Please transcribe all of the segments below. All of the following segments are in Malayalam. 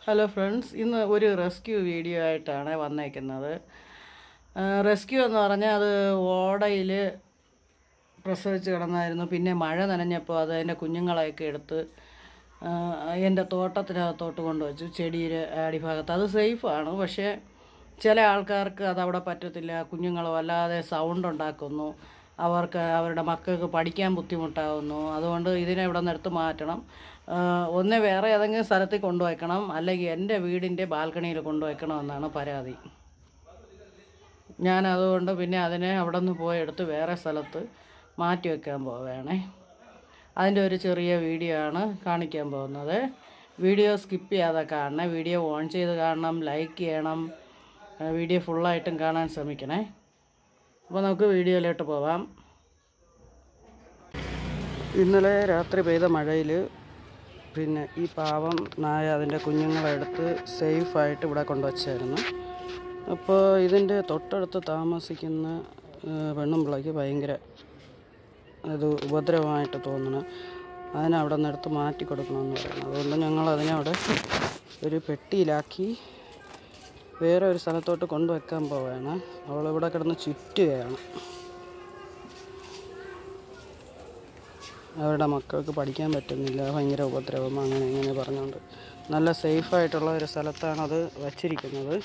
ഹലോ ഫ്രണ്ട്സ് ഇന്ന് ഒരു റെസ്ക്യൂ വീഡിയോ ആയിട്ടാണ് വന്നേക്കുന്നത് റെസ്ക്യൂ എന്ന് പറഞ്ഞാൽ അത് ഓടയിൽ പ്രസവിച്ച് കിടന്നായിരുന്നു പിന്നെ മഴ നനഞ്ഞപ്പോൾ അത് അതിൻ്റെ കുഞ്ഞുങ്ങളെയൊക്കെ എടുത്ത് ആ, എൻ്റെ തോട്ടത്തിനകത്തോട്ട് കൊണ്ടുവച്ചു ചെടിയുടെ അടിഭാഗത്ത് അത് സേഫാണ് പക്ഷേ ചില ആൾക്കാർക്ക് അതവിടെ പറ്റത്തില്ല കുഞ്ഞുങ്ങൾ വല്ലാതെ സൗണ്ട് ഉണ്ടാക്കുന്നു അവർക്ക് അവരുടെ മക്കൾക്ക് പഠിക്കാൻ ബുദ്ധിമുട്ടാവുന്നു അതുകൊണ്ട് ഇതിനെ ഇവിടെ നിന്ന് എടുത്ത് മാറ്റണം ആ, ഒന്ന് വേറെ ഏതെങ്കിലും സ്ഥലത്തിൽ കൊണ്ടുവയ്ക്കണം അല്ലെങ്കിൽ എൻ്റെ വീടിൻ്റെ ബാൽക്കണിയിൽ കൊണ്ടുവയ്ക്കണം എന്നാണ് പരാതി ഞാൻ അതുകൊണ്ട് പിന്നെ അതിനെ അവിടെ നിന്ന് പോയി എടുത്ത് വേറെ സ്ഥലത്ത് മാറ്റി വെക്കാൻ പോവുകയാണേ അതിൻ്റെ ഒരു ചെറിയ വീഡിയോ ആണ് കാണിക്കാൻ പോകുന്നത് വീഡിയോ സ്കിപ്പ് ചെയ്യാതെ കാണണേ വീഡിയോ ഓൺ ചെയ്ത് കാണണം ലൈക്ക് ചെയ്യണം ആ, വീഡിയോ ഫുള്ളായിട്ടും കാണാൻ ശ്രമിക്കണേ അപ്പോൾ നമുക്ക് വീഡിയോയിലോട്ട് പോവാം ഇന്നലെ രാത്രി പെയ്ത മഴയിൽ പിന്നെ ഈ പാവം നായ അതിൻ്റെ കുഞ്ഞുങ്ങളെടുത്ത് സേഫായിട്ട് ഇവിടെ കൊണ്ടുവച്ചായിരുന്നു അപ്പോൾ ഇതിൻ്റെ തൊട്ടടുത്ത് താമസിക്കുന്ന ആ, പെണ്ണുമ്പിള്ളയ്ക്ക് ഭയങ്കര അത് ഉപദ്രവമായിട്ട് തോന്നുന്നു അതിനെ അവിടെ നിന്ന് എടുത്ത് മാറ്റി കൊടുക്കണമെന്ന് പറയുന്നു അതുകൊണ്ട് ഞങ്ങൾ അതിനെ അവിടെ ഒരു പെട്ടിയിലാക്കി വേറെ ഒരു സ്ഥലത്തോട്ട് കൊണ്ടുവയ്ക്കാൻ പോവുകയാണ് അവളിവിടെ കിടന്ന് ചുറ്റുകയാണ് അവരുടെ മക്കൾക്ക് പഠിക്കാൻ പറ്റുന്നില്ല ഭയങ്കര ഉപദ്രവം അങ്ങനെ ഇങ്ങനെ പറഞ്ഞുകൊണ്ട് നല്ല സേഫായിട്ടുള്ള ഒരു സ്ഥലത്താണ് അത് വച്ചിരിക്കുന്നത്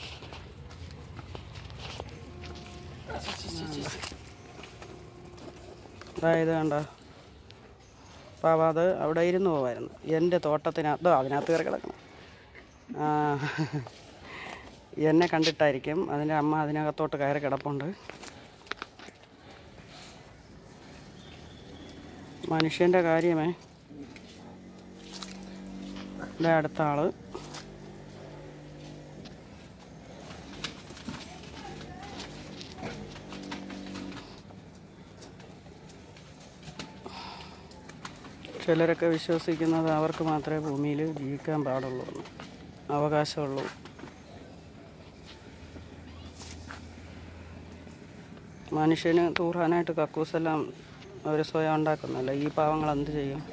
അതായത് കണ്ട പാവ അത് അവിടെ ഇരുന്ന് പോവായിരുന്നു എൻ്റെ തോട്ടത്തിനകത്ത് അതിനകത്ത് കയറി കിടക്കണം ആ, എന്നെ കണ്ടിട്ടായിരിക്കും അതിൻ്റെ അമ്മ അതിനകത്തോട്ട് കയറി കിടപ്പുണ്ട് മനുഷ്യൻ്റെ കാര്യമേ ഇവിടെ അടുത്ത ആള് ചിലരൊക്കെ വിശ്വസിക്കുന്നത് അവർക്ക് മാത്രമേ ഭൂമിയിൽ ജീവിക്കാൻ പാടുള്ളൂ എന്ന് അവകാശമുള്ളൂ മനുഷ്യന് തൂറാനായിട്ട് കക്കൂസെല്ലാം അവർ സ്വയം ഉണ്ടാക്കുന്നല്ല ഈ പാവങ്ങൾ എന്ത് ചെയ്യും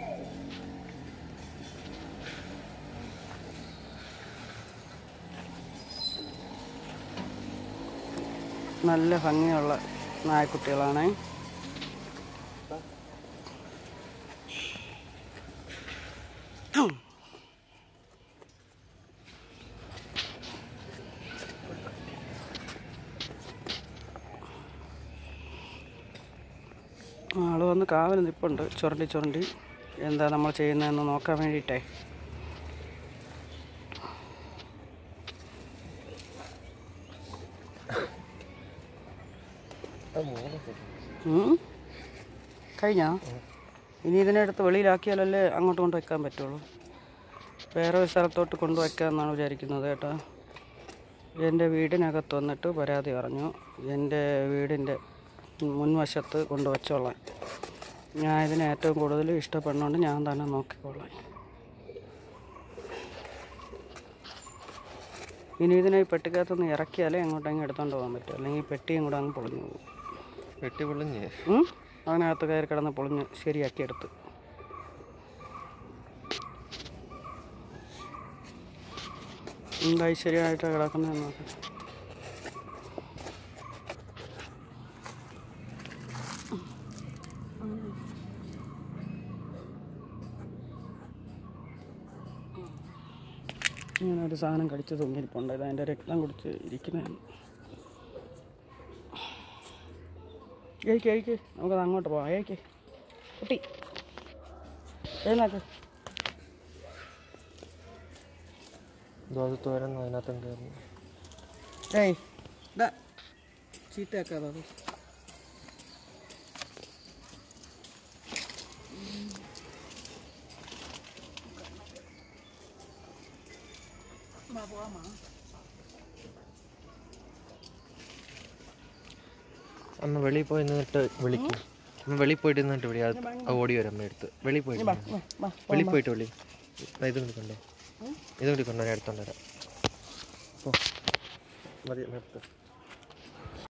നല്ല ഭംഗിയുള്ള നായക്കുട്ടികളാണേ ആള് വന്ന് കാവൽ നിൽപ്പുണ്ട് ചുരണ്ടി ചുരണ്ടി എന്താ നമ്മൾ ചെയ്യുന്നതെന്ന് നോക്കാൻ വേണ്ടിയിട്ടേ ഉം? കഴിഞ്ഞാ ഇനി ഇതിനെടുത്ത് വെളിയിലാക്കിയാലല്ലേ അങ്ങോട്ട് കൊണ്ട് വയ്ക്കാൻ പറ്റുള്ളൂ വേറെ ഒരു സ്ഥലത്തോട്ട് കൊണ്ടുവയ്ക്കാമെന്നാണ് വിചാരിക്കുന്നത് കേട്ടോ എൻ്റെ വീടിനകത്ത് വന്നിട്ട് പരാതി പറഞ്ഞു എൻ്റെ വീടിൻ്റെ മുൻവശത്ത് കൊണ്ടുവച്ചോളാം ഞാൻ ഇതിനെ ഏറ്റവും കൂടുതൽ ഇഷ്ടപ്പെടുന്നതുകൊണ്ട് ഞാൻ തന്നെ നോക്കിക്കോളാം ഇനി ഇതിനെ ഈ പെട്ടിക്കകത്തുനിന്ന് ഇറക്കിയാലേ അങ്ങോട്ടെങ്കിലും എടുത്തോണ്ട് പോകാൻ പറ്റും അല്ലെങ്കിൽ ഈ പെട്ടിയും കൂടെ അങ്ങ് പൊളിഞ്ഞു പോകും വെട്ടി പൊളിഞ്ഞ് ഉം? അതിനകത്ത് കയറി കിടന്ന് പൊളിഞ്ഞ് ശരിയാക്കി എടുത്ത് എന്തായി ശരിയായിട്ട് കിടക്കുന്നതെന്ന് നോക്കാം ഇങ്ങനെ ഒരു സാധനം കടിച്ച് തൂങ്ങിയിരിപ്പുണ്ട് ഇത് അതിൻ്റെ രക്തം കുടിച്ച് ഇരിക്കുന്നതാണ് കഴിക്ക് കഴിക്ക് നമുക്കത് അങ്ങോട്ട് പോവാം കഴിക്ക് കുട്ടി എഴുന്നേക്ക് ദോശത്ത് വരുന്ന അതിനകത്തുണ്ടായിരുന്നു ഏയ് ഇതാ ചീത്തയാക്കാതെ അത് അമ്മ വെളിയിൽ പോയി നിന്നിട്ട് വിളിക്കും അമ്മ വെളിയിൽ പോയിട്ട് നിന്നിട്ട് വിളി അത് അത് ഓടി വരും അമ്മ എടുത്ത് വെളിയിൽ പോയിട്ട് നിന്ന്. വെളിയിൽ പോയിട്ട് വിളി ദാ ഇതും കൂടി കൊണ്ടോ ഇതും കൂടി കൊണ്ടോ ഞാൻ എടുത്തോണ്ട് വരാം പോ മതി നിർത്ത്